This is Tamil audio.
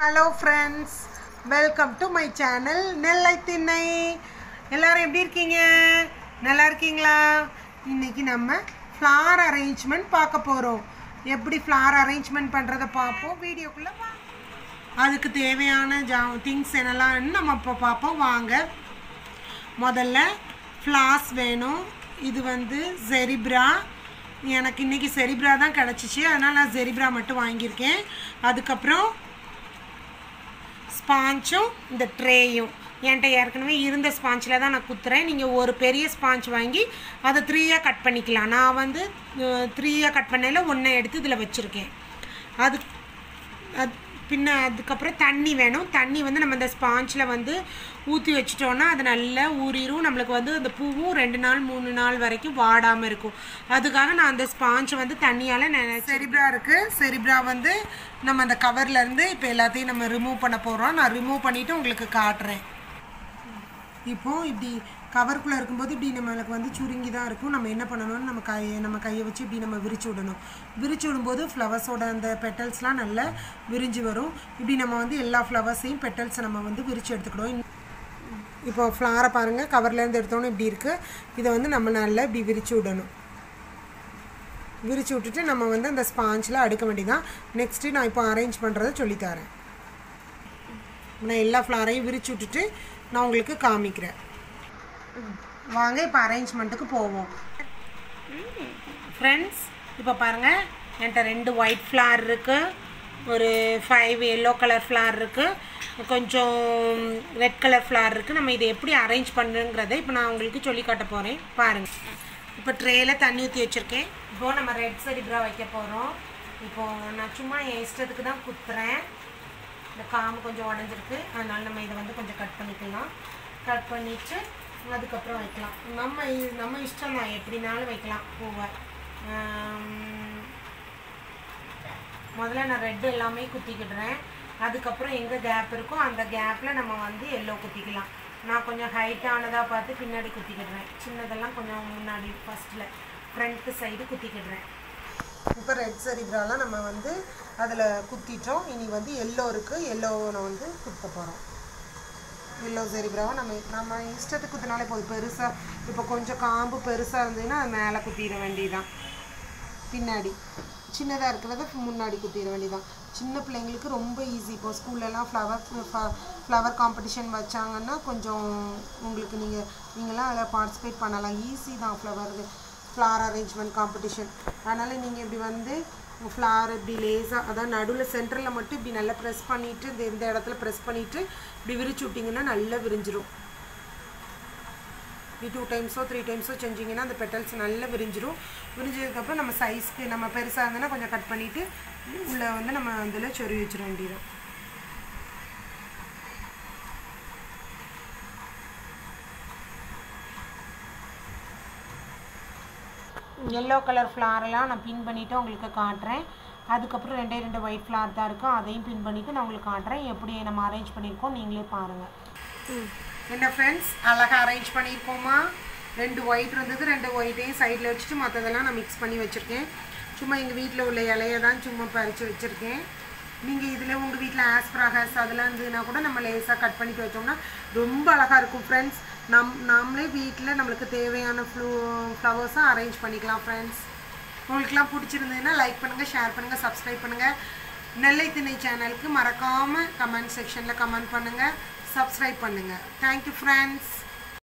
hello friends welcome to my channel Nellai Thinnai எல்லாரும் எப்படி இருக்கீங்க நல்லா இருக்கீங்களா இன்னைக்கு நம்ம ஃப்ளார் அரேஞ்ச்மெண்ட் பார்க்க போகிறோம் எப்படி ஃப்ளார் அரேஞ்ச்மெண்ட் பண்ணுறதை பார்ப்போம் வீடியோக்குள்ளே அதுக்கு தேவையான ஜா திங்ஸ் என்னெல்லாம் நம்ம இப்போ பார்ப்போம் வாங்க முதல்ல ஃப்ளாஸ் வேணும் இது வந்து ஜெரிப்ரா எனக்கு இன்றைக்கி செரிப்ரா தான் கிடச்சிச்சு அதனால் நான் ஜெரிப்ரா மட்டும் வாங்கியிருக்கேன் அதுக்கப்புறம் ஸ்பாஞ்சும் இந்த ட்ரேயும் என்கிட்ட ஏற்கனவே இருந்த ஸ்பாஞ்சில் தான் நான் குத்துறேன் நீங்கள் ஒரு பெரிய ஸ்பாஞ்ச் வாங்கி அதை த்ரீயாக கட் பண்ணிக்கலாம் நான் வந்து த்ரீயாக கட் பண்ணையில் ஒன்றை எடுத்து இதில் வச்சுருக்கேன் அது அது பின்ன அதுக்கப்புறம் தண்ணி வேணும் தண்ணி வந்து நம்ம இந்த ஸ்பாஞ்சில் வந்து ஊற்றி வச்சிட்டோன்னா அது நல்லா ஊறிடும் நம்மளுக்கு வந்து அந்த பூவும் ரெண்டு நாள் மூணு நாள் வரைக்கும் வாடாமல் இருக்கும் அதுக்காக நான் அந்த ஸ்பாஞ்சை வந்து தண்ணியால் செரிப்ரா இருக்குது செரிப்ரா வந்து நம்ம அந்த கவர்லேருந்து இப்போ எல்லாத்தையும் நம்ம ரிமூவ் பண்ண போகிறோம் நான் ரிமூவ் பண்ணிவிட்டு உங்களுக்கு காட்டுறேன் இப்போது இப்படி கவருக்குள்ளே இருக்கும்போது இப்படி நம்மளுக்கு வந்து சுருங்கி தான் இருக்கும் நம்ம என்ன பண்ணணும்னு நம்ம கை நம்ம கையை வச்சு இப்படி நம்ம விரிச்சு விடணும் விரிச்சு விடும்போது ஃப்ளவர்ஸோட அந்த பெட்டல்ஸ்லாம் நல்லா விரிஞ்சு வரும் இப்படி நம்ம வந்து எல்லா ஃப்ளவர்ஸையும் பெட்டல்ஸை நம்ம வந்து விரிச்சு எடுத்துக்கணும் இப்போ ஃப்ளாரை பாருங்கள் கவர்லேருந்து எடுத்தோன்னே இப்படி இருக்குது இதை வந்து நம்ம நல்லா இப்படி விரிச்சு விடணும் விரிச்சு விட்டுட்டு நம்ம வந்து அந்த ஸ்பாஞ்சில் அடுக்க வேண்டியதான் நெக்ஸ்ட்டு நான் இப்போ அரேஞ்ச் பண்ணுறதை சொல்லித்தரேன் நான் எல்லா ஃப்ளாரையும் விரிச்சு விட்டுட்டு நான் உங்களுக்கு காமிக்கிறேன் வாங்க இப்போ அரேஞ்ச்மெண்ட்டுக்கு போவோம் ஃப்ரெண்ட்ஸ் இப்போ பாருங்கள் என்கிட்ட ரெண்டு ஒயிட் ஃப்ளார் இருக்குது ஒரு ஃபைவ் எல்லோ கலர் ஃப்ளார் இருக்குது கொஞ்சம் ரெட் கலர் ஃப்ளார் இருக்குது நம்ம இதை எப்படி அரேஞ்ச் பண்ணுங்கிறத இப்போ நான் உங்களுக்கு சொல்லி காட்ட போகிறேன் பாருங்கள் இப்போ ட்ரேயில் தண்ணி ஊற்றி வச்சுருக்கேன் இப்போது நம்ம ரெட் செரிப்ரா வைக்க போகிறோம் இப்போது நான் சும்மா என் இஷ்டத்துக்கு தான் குத்துறேன் இந்த காம்பு கொஞ்சம் உடஞ்சிருக்கு அதனால் நம்ம இதை வந்து கொஞ்சம் கட் பண்ணிக்கலாம் கட் பண்ணிவிட்டு அதுக்கப்புறம் வைக்கலாம் நம்ம இ- நம்ம இஷ்டம் தான் எப்படினாலும் வைக்கலாம் பூவை ஆம், முதல்ல நான் ரெட்டு எல்லாமே குத்திக்கிடுறேன் அதுக்கப்புறம் எங்கே கேப் இருக்கோ அந்த கேப்பில் நம்ம வந்து எல்லோ குத்திக்கலாம் நான் கொஞ்சம் ஹைட்டானதாக பார்த்து பின்னாடி குத்திக்கிடுறேன் சின்னதெல்லாம் கொஞ்சம் முன்னாடி ஃபஸ்ட்டில் ஃப்ரண்ட்டு சைடு குத்திக்கிடுறேன் இப்போ ரெட் சரிப்ராலாம் நம்ம வந்து அதில் குத்திட்டோம் இனி வந்து எல்லோ இருக்குது எல்லோவை வந்து குத்த போகிறோம் எல்லோ சரிப்ராவை நம்ம நம்ம இஷ்டத்துக்கு குத்தினாலே போதும் பெருசாக இப்போ கொஞ்சம் காம்பு பெருசாக இருந்ததுன்னா அது மேலே குத்திட வேண்டியதுதான் பின்னாடி சின்னதாக இருக்கிறத முன்னாடி குத்திட வேண்டியதான் சின்ன பிள்ளைங்களுக்கு ரொம்ப ஈஸி இப்போ ஸ்கூல்லலாம் ஃப்ளவர் ஃப்ளவர் காம்படிஷன் வச்சாங்கன்னா கொஞ்சம் உங்களுக்கு நீங்கள் நீங்களாம் அதில் பார்ட்டிசிபேட் பண்ணலாம் ஈஸி தான் ஃப்ளவர் ஃப்ளார் அரேஞ்ச்மெண்ட் காம்படிஷன் அதனால் நீங்கள் இப்படி வந்து ஃப்ளார் இப்படி லேஸாக அதான் நடுவில் சென்டரில் மட்டும் இப்படி நல்லா ப்ரெஸ் பண்ணிவிட்டு இந்த இந்த இடத்துல ப்ரெஸ் பண்ணிவிட்டு இப்படி விரிச்சு விட்டிங்கன்னா நல்லா விரிஞ்சிரும் இப்படி டூ டைம்ஸோ த்ரீ டைம்ஸோ செஞ்சிங்கன்னா அந்த பெட்டல்ஸ் நல்லா விரிஞ்சிரும் விரிஞ்சதுக்கப்புறம் நம்ம சைஸ்க்கு நம்ம பெருசாக இருந்ததுன்னா கொஞ்சம் கட் பண்ணிவிட்டு உள்ளே வந்து நம்ம அதில் சொருவி வச்சிட வேண்டியது எல்லோ கலர் ஃப்ளாரெல்லாம் நான் பின் பண்ணிவிட்டு உங்களுக்கு காட்டுறேன் அதுக்கப்புறம் ரெண்டே ரெண்டு ஒயிட் ஃப்ளார் தான் இருக்கும் அதையும் பின் பண்ணிவிட்டு நான் உங்களுக்கு காட்டுறேன் எப்படி நம்ம அரேஞ்ச் பண்ணியிருக்கோம் நீங்களே பாருங்கள் என்ன ஃப்ரெண்ட்ஸ் அழகாக அரேஞ்ச் பண்ணியிருக்கோமா ரெண்டு ஒயிட் இருந்தது ரெண்டு ஒயிட்டையும் சைடில் வச்சுட்டு மற்றதெல்லாம் நான் மிக்ஸ் பண்ணி வச்சுருக்கேன் சும்மா எங்கள் வீட்டில் உள்ள இலையை தான் சும்மா பறித்து வச்சுருக்கேன் நீங்கள் இதில் உங்கள் வீட்டில் ஆஸ்பிராகஸ் அதெல்லாம் இருந்ததுன்னா கூட நம்ம லேஸாக கட் பண்ணிட்டு வச்சோம்னா ரொம்ப அழகாக இருக்கும் ஃப்ரெண்ட்ஸ் நம் நாமளே வீட்டில் நம்மளுக்கு தேவையான ஃப்ளூ ஃப்ளவர்ஸாக அரேஞ்ச் பண்ணிக்கலாம் ஃப்ரெண்ட்ஸ் உங்களுக்குலாம் பிடிச்சிருந்ததுன்னா லைக் பண்ணுங்கள் ஷேர் பண்ணுங்கள் சப்ஸ்கிரைப் பண்ணுங்கள் நெல்லை திணை சேனலுக்கு மறக்காமல் கமெண்ட் செக்ஷனில் கமெண்ட் பண்ணுங்கள் சப்ஸ்கிரைப் பண்ணுங்கள் தேங்க்யூ ஃப்ரெண்ட்ஸ்